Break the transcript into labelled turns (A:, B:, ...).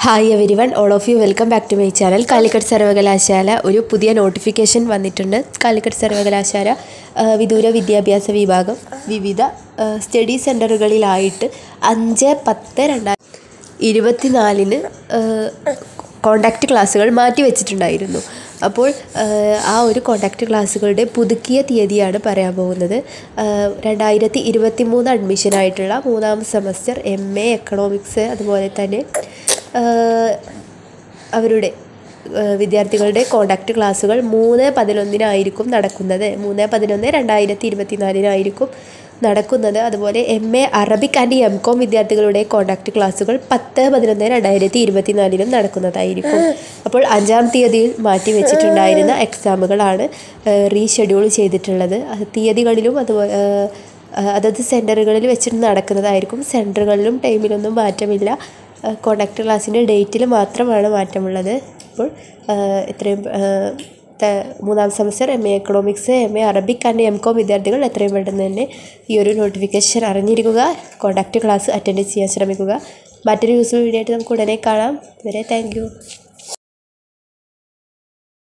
A: hi everyone all of you welcome back to my channel Calicut സർവകലാശാല ഒരു പുതിയ notification വന്നിട്ടുണ്ട് കാലിക്കറ്റ് സർവകലാശാല ആ, വിദൂര വിദ്യാഭ്യാസ വിഭാഗം വിവിധ ആ, സ്റ്റഡി സെൻറ്ററുകളിലായിട്ട് അഞ്ച് പത്ത് രണ്ടായിരത്തി ഇരുപത്തിനാലിന് കോണ്ടാക്റ്റ് ക്ലാസ്സുകൾ മാറ്റി വെച്ചിട്ടുണ്ടായിരുന്നു അപ്പോൾ ആ, ആ ഒരു കോണ്ടാക്റ്റ് ക്ലാസ്സുകളുടെ പുതുക്കിയ തീയതിയാണ് പറയാൻ പോകുന്നത് ആ, രണ്ടായിരത്തി ഇരുപത്തി മൂന്ന് അഡ്മിഷനായിട്ടുള്ള മൂന്നാം സെമസ്റ്റർ എം എ എക്കണോമിക്സ് അതുപോലെ തന്നെ ആ, അവരുടെ ആ, വിദ്യാർത്ഥികളുടെ കോണ്ടാക്റ്റ് ക്ലാസ്സുകൾ മൂന്ന് പതിനൊന്നിനായിരിക്കും നടക്കുന്നത് മൂന്ന് പതിനൊന്ന് രണ്ടായിരത്തി ഇരുപത്തിനാലിനായിരിക്കും നടക്കുന്നത് അതുപോലെ M A Arabic and M Com വിദ്യാർത്ഥികളുടെ കോണ്ടാക്റ്റ് ക്ലാസ്സുകൾ പത്ത് പതിനൊന്ന് രണ്ടായിരത്തി ഇരുപത്തിനാലിനും നടക്കുന്നതായിരിക്കും അപ്പോൾ അഞ്ചാം തീയതിയിൽ മാറ്റി വെച്ചിട്ടുണ്ടായിരുന്ന എക്സാമുകളാണ് റീഷെഡ്യൂൾ ചെയ്തിട്ടുള്ളത് അത് തീയതികളിലും അതുപോലെ ആ, അതത് സെൻറ്ററുകളിൽ വെച്ചിട്ട് നടക്കുന്നതായിരിക്കും സെൻറ്ററുകളിലും ടൈമിലൊന്നും മാറ്റമില്ല കോണ്ടാക്ട് ക്ലാസ്സിൻ്റെ ഡേറ്റിൽ മാത്രമാണ് മാറ്റമുള്ളത് അപ്പോൾ ആ, എത്രയും ആ, ത- മൂന്നാം semester M A economics M A Arabic and M Com വിദ്യാർത്ഥികൾ എത്രയും പെട്ടെന്ന് തന്നെ ഈ ഒരു നോട്ടിഫിക്കേഷൻ അറിഞ്ഞിരിക്കുക കോണ്ടാക്ട് ക്ലാസ് അറ്റൻഡ് ചെയ്യാൻ ശ്രമിക്കുക മറ്റൊരു യൂസ്ഫുൾ വീഡിയോ ആയിട്ട് നമുക്ക് ഉടനെ കാണാം വരെ താങ്ക് യു